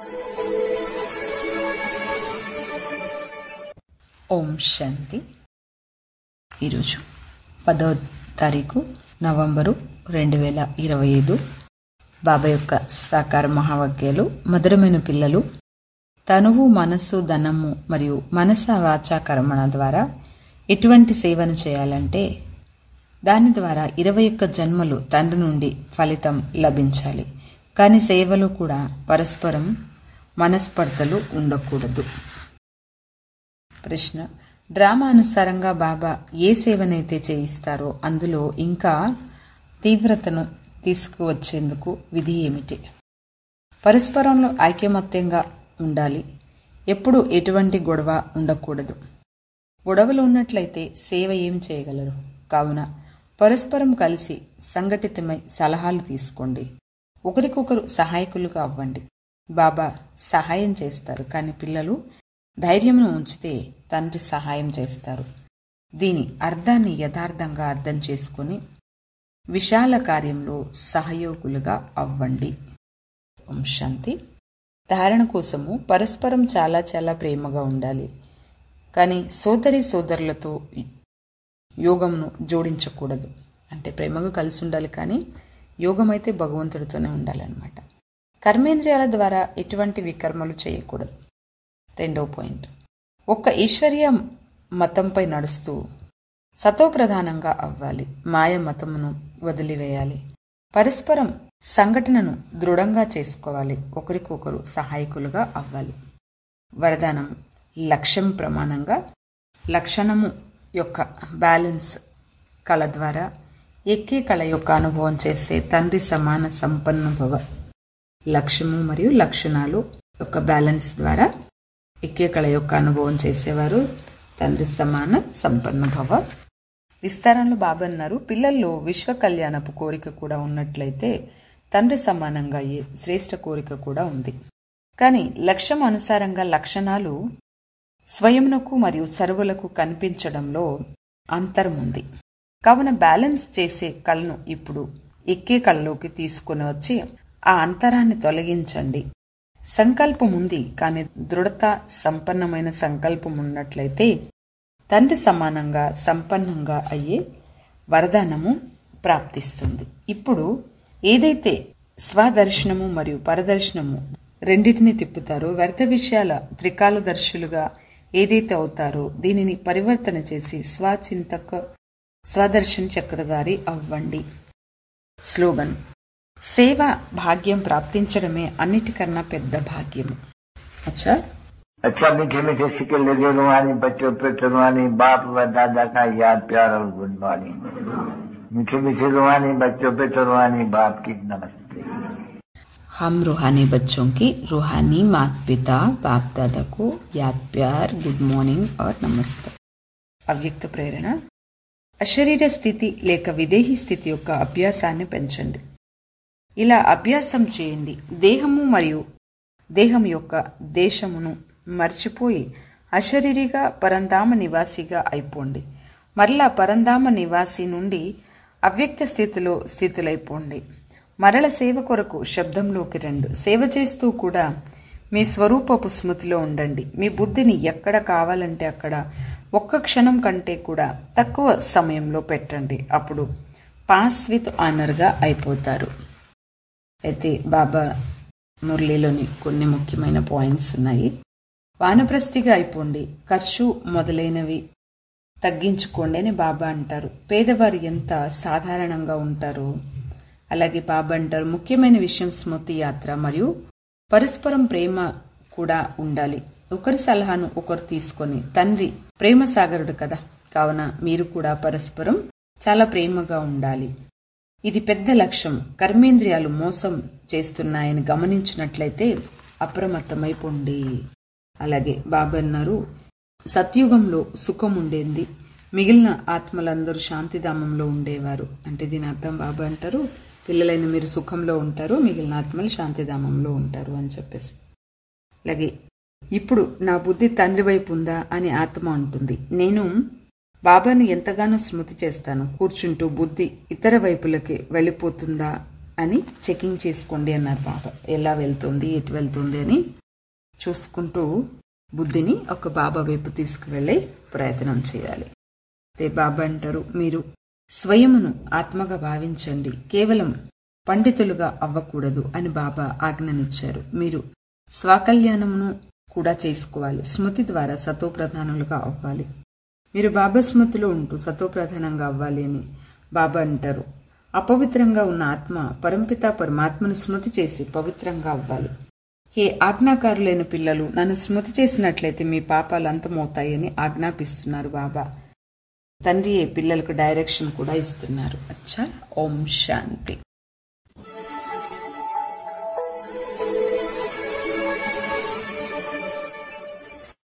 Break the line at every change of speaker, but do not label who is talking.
ఓం శాంతి ఈరోజు పదో తారీఖు నవంబరు రెండు వేల ఇరవై ఐదు బాబా యొక్క సాకార మహావాక్యాలు మధురమైన పిల్లలు తనువు మనస్సు ధనము మరియు మనస వాచ కర్మణ ద్వారా ఎటువంటి సేవను చేయాలంటే దాని ద్వారా ఇరవై ఒక్క జన్మలు తండ్రి నుండి ఫలితం లభించాలి కానీ సేవలో కూడా పరస్పరం మనస్పర్ధలు ఉండకూడదు ప్రశ్న డ్రామా అనుసారంగా బాబా ఏ సేవనైతే చేయిస్తారో అందులో ఇంకా తీవ్రతను తీసుకువచ్చేందుకు విధి ఏమిటి పరస్పరంలో ఐకమత్యంగా ఉండాలి ఎప్పుడు ఎటువంటి గొడవ ఉండకూడదు గొడవలు ఉన్నట్లయితే సేవ ఏం చేయగలరు కావున పరస్పరం కలిసి సంఘటితమై సలహాలు తీసుకోండి ఒకరికొకరు సహాయకులుగా అవ్వండి బాబా సహాయం చేస్తారు కానీ పిల్లలు ధైర్యంను ఉంచితే తండ్రి సహాయం చేస్తారు దీని అర్థాన్ని యథార్థంగా అర్థం చేసుకుని విశాల కార్యంలో సహయోగులుగా అవ్వండి ఓం శాంతి ధారణ కోసము పరస్పరం చాలా చాలా ప్రేమగా ఉండాలి కానీ సోదరి సోదరులతో యోగంను జోడించకూడదు అంటే ప్రేమగా కలిసి ఉండాలి కానీ యోగం అయితే భగవంతుడితోనే ఉండాలన్నమాట కర్మేంద్రియాల ద్వారా ఎటువంటి వికర్మలు చేయకూడదు రెండవ పాయింట్ ఒక్క ఈశ్వర్య మతంపై నడుస్తూ సతోప్రధానంగా అవ్వాలి మాయ మతమును వదిలివేయాలి పరస్పరం సంఘటనను దృఢంగా చేసుకోవాలి ఒకరికొకరు సహాయకులుగా అవ్వాలి వరదానం లక్ష్యం ప్రమాణంగా లక్షణము యొక్క బ్యాలెన్స్ కళ ద్వారా ఎక్కే కళ యొక్క అనుభవం చేసే తండ్రి సమాన సంపన్న భవ లక్ష్యము మరియు లక్షణాలు యొక్క బ్యాలెన్స్ ద్వారా ఎక్కే కళ యొక్క అనుభవం చేసేవారు తండ్రి సమాన సంపన్న భవ విస్తారంలో బాబా అన్నారు పిల్లల్లో విశ్వ కళ్యాణపు కోరిక కూడా ఉన్నట్లయితే తండ్రి సమానంగా అయ్యే శ్రేష్ట కోరిక కూడా ఉంది కానీ లక్ష్యం అనుసారంగా లక్షణాలు స్వయంనకు మరియు సర్వులకు కనిపించడంలో అంతరం ఉంది కావున బ్యాలెన్స్ చేసే కళను ఇప్పుడు ఎక్కే కళలోకి తీసుకుని వచ్చి ఆ అంతరాన్ని తొలగించండి సంకల్పం ఉంది కానీ దృఢత సంపన్నమైన సంకల్పం ఉన్నట్లయితే తండ్రి సమానంగా సంపన్నంగా అయ్యే వరదానము ప్రాప్తిస్తుంది ఇప్పుడు ఏదైతే స్వదర్శనము మరియు పరదర్శనము రెండింటిని తిప్పుతారో వ్యర్థ విషయాల త్రికాలదర్శులుగా ఏదైతే అవుతారో దీనిని పరివర్తన చేసి స్వచింతక స్వదర్శన్ చక్రధారి అవ్వండి స్లోగన్ సేవ భాగ్యం ప్రాప్తించడమే అన్నిటికన్నా పెద్ద భాగ్యము అచ్చా
अच्छा मीठे मीठे सिक्के लगे रुहानी बच्चों पे रुहानी बाप व दादा का याद प्यार और गुड मॉर्निंग मीठे मीठे रुहानी बच्चों पे रुहानी बाप की नमस्ते
हम रूहानी बच्चों की रूहानी माता पिता बाप दादा को याद प्यार गुड మార్నింగ్ और నమస్తే అవ్యక్త ప్రేరణ అశరీర స్థితి లేక విదేహీ స్థితి యొక్క అభ్యాసాన్ని పెంచండి ఇలా అభ్యాసం చేయండి దేహము మరియు దేహం యొక్క దేశమును మర్చిపోయి అశరీరిగా పరంధామ నివాసిగా అయిపోండి మరలా పరంధామ నివాసి నుండి అవ్యక్త స్థితిలో స్థితులైపోండి మరల సేవ కొరకు శబ్దంలోకి రండి సేవ చేస్తూ కూడా మీ స్వరూపపు స్మృతిలో ఉండండి మీ బుద్ధిని ఎక్కడ కావాలంటే అక్కడ ఒక్క క్షణం కంటే కూడా తక్కువ సమయంలో పెట్టండి అప్పుడు పాస్ విత్ ఆనర్గా అయిపోతారు అయితే బాబా మురళిలోని కొన్ని ముఖ్యమైన పాయింట్స్ ఉన్నాయి వానప్రస్థిగా అయిపోండి ఖర్చు మొదలైనవి తగ్గించుకోండి అని బాబా అంటారు పేదవారు ఎంత సాధారణంగా ఉంటారో అలాగే బాబా అంటారు ముఖ్యమైన విషయం స్మృతి యాత్ర మరియు పరస్పరం ప్రేమ కూడా ఉండాలి ఒకరి సలహాను ఒకరు తీసుకొని తండ్రి ప్రేమ సాగరుడు కదా కావున మీరు కూడా పరస్పరం చాలా ప్రేమగా ఉండాలి ఇది పెద్ద లక్ష్యం కర్మేంద్రియాలు మోసం చేస్తున్నాయని గమనించినట్లయితే అప్రమత్తమైపోండి అలాగే బాబా అన్నారు సత్యుగంలో సుఖం ఉండేది మిగిలిన ఆత్మలందరూ శాంతిధామంలో ఉండేవారు అంటే దీని అర్థం బాబా అంటారు పిల్లలైన మీరు సుఖంలో ఉంటారు మిగిలిన ఆత్మలు శాంతిధామంలో ఉంటారు అని చెప్పేసి అలాగే ఇప్పుడు నా బుద్ధి తండ్రి వైపు ఉందా అని ఆత్మ అంటుంది నేను బాబాను ఎంతగానో స్మృతి చేస్తాను కూర్చుంటూ బుద్ధి ఇతర వైపులకి వెళ్ళిపోతుందా అని చెకింగ్ చేసుకోండి అన్నారు బాబా ఎలా వెళ్తుంది ఎటు వెళ్తుంది అని చూసుకుంటూ బుద్ధిని ఒక బాబా వైపు తీసుకువెళ్ళే ప్రయత్నం చేయాలి అయితే బాబా అంటారు మీరు స్వయమును ఆత్మగా భావించండి కేవలం పండితులుగా అవ్వకూడదు అని బాబా ఆజ్ఞనిచ్చారు మీరు స్వకల్యాణమును కూడా చేసుకోవాలి స్మృతి ద్వారా సతోప్రధానులుగా అవ్వాలి మీరు బాబా స్మృతిలో ఉంటూ సతోప్రధానంగా అవ్వాలి అని బాబా అంటారు అపవిత్రంగా ఉన్న ఆత్మ పరంపిత పరమాత్మను స్మృతి చేసి పవిత్రంగా అవ్వాలి హే ఆజ్ఞాకారులైన పిల్లలు నన్ను స్మృతి చేసినట్లయితే మీ పాపాలు అంతమవుతాయని ఆజ్ఞాపిస్తున్నారు బాబా తండ్రి పిల్లలకు డైరెక్షన్ కూడా ఇస్తున్నారు అచ్చా ఓం శాంతి